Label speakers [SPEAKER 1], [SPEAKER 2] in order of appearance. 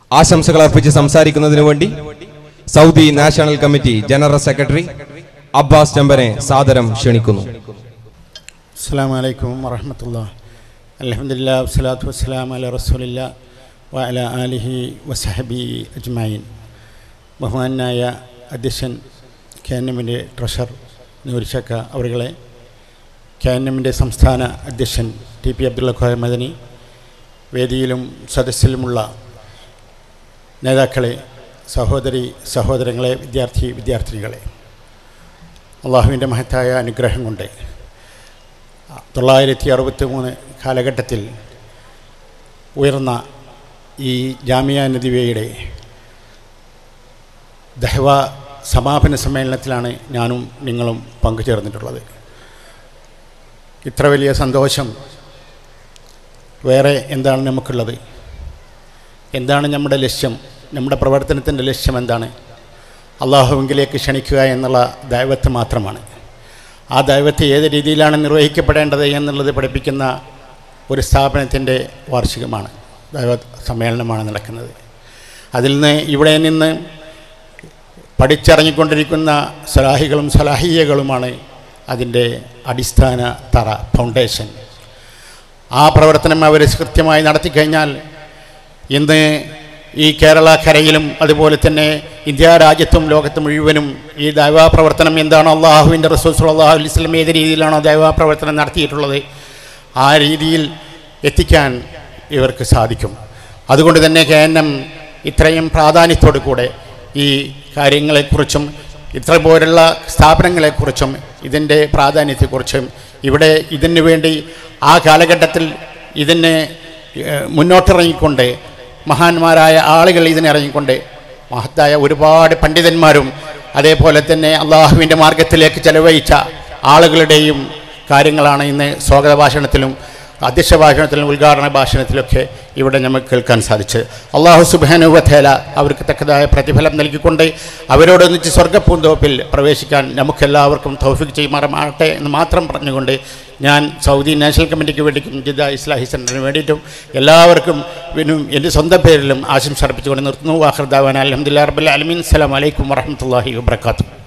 [SPEAKER 1] ആശംസകൾ അർപ്പിച്ച് സംസാരിക്കുന്നതിനു വേണ്ടി Saudi national committee general secretary Abbas ചമ്പനെ സാദരം ക്ഷണിക്കുന്നു
[SPEAKER 2] അസ്സാം വലൈക്കും വറഹമത്തുള്ള അലഹമില്ല വസ്സലാത്തു വസ്സലാം അല റസൂലില്ല വഅല ആലിഹി വസഹബി അജ്മായിൻ ബഹുമാനായ അധ്യക്ഷൻ കെ എൻ എമ്മിൻ്റെ ട്രഷർ നൂരിശക്ക അവരുകളെ കെ എൻ എമ്മിൻ്റെ സംസ്ഥാന അധ്യക്ഷൻ ടി പി അബ്ദുള്ള ഖോയ മദനി വേദിയിലും സദസ്സിലുമുള്ള നേതാക്കളെ സഹോദരി സഹോദരങ്ങളെ വിദ്യാർത്ഥി വിദ്യാർത്ഥിനികളെ അള്ളാഹുവിൻ്റെ മഹത്തായ അനുഗ്രഹം കൊണ്ട് തൊള്ളായിരത്തി അറുപത്തി മൂന്ന് കാലഘട്ടത്തിൽ ഉയർന്ന ഈ ജാമിയ നദിവയുടെ ദഹ്വ സമാപന സമ്മേളനത്തിലാണ് ഞാനും നിങ്ങളും പങ്കുചേർന്നിട്ടുള്ളത് ഇത്ര വലിയ സന്തോഷം വേറെ എന്താണ് നമുക്കുള്ളത് എന്താണ് നമ്മുടെ ലക്ഷ്യം നമ്മുടെ പ്രവർത്തനത്തിൻ്റെ ലക്ഷ്യം എന്താണ് അള്ളാഹുവിങ്കിലേക്ക് ക്ഷണിക്കുക എന്നുള്ള ദൈവത്ത് മാത്രമാണ് ആ ദൈവത്തെ ഏത് രീതിയിലാണ് നിർവഹിക്കപ്പെടേണ്ടത് എന്നുള്ളത് പഠിപ്പിക്കുന്ന ഒരു സ്ഥാപനത്തിൻ്റെ വാർഷികമാണ് ദൈവ സമ്മേളനമാണ് നടക്കുന്നത് അതിൽ നിന്ന് ഇവിടെ നിന്ന് പഠിച്ചിറങ്ങിക്കൊണ്ടിരിക്കുന്ന സലാഹികളും സലാഹിയകളുമാണ് അതിൻ്റെ അടിസ്ഥാന തറ ഫൗണ്ടേഷൻ ആ പ്രവർത്തനം അവർ കൃത്യമായി നടത്തിക്കഴിഞ്ഞാൽ ഇന്ന് ഈ കേരള കരയിലും അതുപോലെ തന്നെ ഇന്ത്യ രാജ്യത്തും ലോകത്ത് മുഴുവനും ഈ ദൈവാപ്രവർത്തനം എന്താണോ അള്ളാഹുവിൻ്റെ റസൂൽ സല്ലല്ലാഹു അലൈഹി വസല്ലം ഏത് രീതിയിലാണോ ദൈവാപ്രവർത്തനം നടത്തിയിട്ടുള്ളത് ആ രീതിയിൽ എത്തിക്കാൻ ഇവർക്ക് സാധിക്കും അതുകൊണ്ട് തന്നെ കെ എൻ എം ഇത്രയും പ്രാധാന്യത്തോടു കൂടെ ഈ കാര്യങ്ങളെക്കുറിച്ചും ഇത്ര പോലുള്ള സ്ഥാപനങ്ങളെക്കുറിച്ചും ഇതിൻ്റെ പ്രാധാന്യത്തെക്കുറിച്ചും ഇവിടെ ഇതിനു വേണ്ടി ആ കാലഘട്ടത്തിൽ ഇതിനെ ഏഹ്, മുന്നോട്ടിറങ്ങിക്കൊണ്ട് മഹാന്മാരായ ആളുകൾ ഇതിനിറങ്ങിക്കൊണ്ട് മഹത്തായ ഒരുപാട് പണ്ഡിതന്മാരും അതേപോലെ തന്നെ അള്ളാഹുവിൻ്റെ മാർഗത്തിലേക്ക് ചെലവഴിച്ച ആളുകളുടെയും കാര്യങ്ങളാണ് ഇന്ന് സ്വാഗത ഭാഷണത്തിലും അധ്യക്ഷ ഭാഷണത്തിലും ഉദ്ഘാടന ഭാഷണത്തിലൊക്കെ ഇവിടെ നമുക്ക് കേൾക്കാൻ സാധിച്ചത് അള്ളാഹു സുബാനുവധേല അവർക്ക് തക്കതായ പ്രതിഫലം നൽകിക്കൊണ്ട് അവരോടൊന്നിച്ച് സ്വർഗ്ഗപ്പൂന്തോപ്പിൽ പ്രവേശിക്കാൻ നമുക്കെല്ലാവർക്കും തൗഫിക് ചെയ്യുമാറമാകട്ടെ എന്ന് മാത്രം പറഞ്ഞുകൊണ്ട് ഞാൻ സൗദി നാഷണൽ കമ്മിറ്റിക്ക് വേണ്ടിയിട്ടും ജിദ്ദ ഇസ്ലാഹി സെൻറ്ററിന് വേണ്ടിയിട്ടും എല്ലാവർക്കും പിന്നെ എൻ്റെ സ്വന്തം പേരിലും ആശംസ അർപ്പിച്ചുകൊണ്ട് നിർത്തുന്നു വാഹർദാവാൻ അലഹമുല്ലാ റബ്ബുൽ അലമീൻ അസ്സലാമു അലൈക്കും വറഹമത്തല്ലാഹി വബർക്കാത്തു